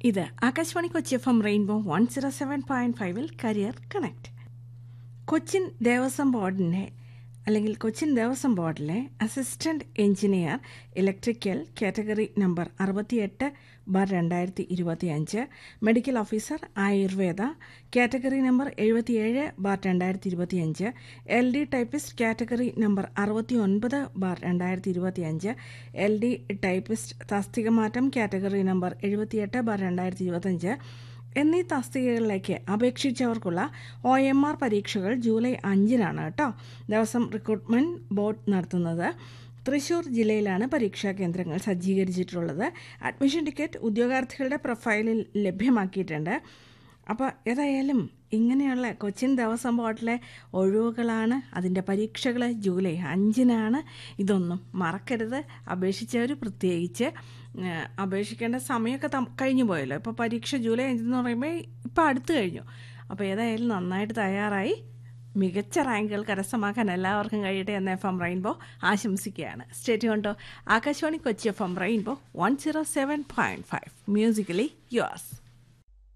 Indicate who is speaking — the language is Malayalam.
Speaker 1: ഇത് Akashvani Kochi F M rainbow one zero seven point ഫൈവിൽ കരിയർ കണക്ട് കൊച്ചിൻ ദേവസ്വം ബോർഡിൻ്റെ അല്ലെങ്കിൽ കൊച്ചിൻ ദേവസ്വം ബോർഡിലെ assistant engineer electrical category number അറുപത്തിയെട്ട് ബാർ രണ്ടായിരത്തി ഇരുപത്തിയഞ്ച് medical officer Ayurveda category number എഴുപത്തിയേഴ് ബാർ രണ്ടായിരത്തി ഇരുപത്തിയഞ്ച് L D typist category number അറുപത്തി ഒൻപത് ബാർ രണ്ടായിരത്തി ഇരുപത്തിയഞ്ച് എൽ ഡി ടൈപ്പിസ്റ്റ് തസ്തികമാറ്റം കാറ്റഗറി നമ്പർ എഴുപത്തിയെട്ട് ബാർ രണ്ടായിരത്തി ഇരുപത്തഞ്ച് എന്നീ തസ്തികകളിലേക്ക് അപേക്ഷിച്ചവർക്കുള്ള ഒ എം ആർ പരീക്ഷകൾ ജൂലൈ അഞ്ചിനാണ് കേട്ടോ ദിവസം റിക്രൂട്ട്മെന്റ് ബോർഡ് നടത്തുന്നത് തൃശൂർ ജില്ലയിലാണ് പരീക്ഷാ കേന്ദ്രങ്ങൾ സജ്ജീകരിച്ചിട്ടുള്ളത് അഡ്മിഷൻ ടിക്കറ്റ് ഉദ്യോഗാർത്ഥികളുടെ പ്രൊഫൈലിൽ ലഭ്യമാക്കിയിട്ടുണ്ട് അപ്പോൾ ഏതായാലും ഇങ്ങനെയുള്ള കൊച്ചിൻ ദേവസ്വം ബോർഡിലെ ഒഴിവുകളാണ് അതിൻ്റെ പരീക്ഷകൾ ജൂലൈ അഞ്ചിനാണ് ഇതൊന്നും മറക്കരുത് അപേക്ഷിച്ചവർ പ്രത്യേകിച്ച് ഏഹ്, അപേക്ഷിക്കേണ്ട സമയമൊക്കെ തം- കഴിഞ്ഞു പോയല്ലോ ഇപ്പോൾ പരീക്ഷ ജൂലൈ അഞ്ചെന്ന് പറയുമ്പോൾ ഇപ്പോൾ അടുത്ത് കഴിഞ്ഞു അപ്പോൾ ഏതായാലും നന്നായിട്ട് തയ്യാറായി മികച്ച റാങ്കുകൾ കരസ്ഥമാക്കാൻ എല്ലാവർക്കും കഴിയട്ടെ എന്ന് എഫ് എം റെയിൻബോ ആശംസിക്കുകയാണ് സ്റ്റേറ്റ് കൊണ്ടോ Akashvani Kochi F M rainbow one zero seven point five musically yours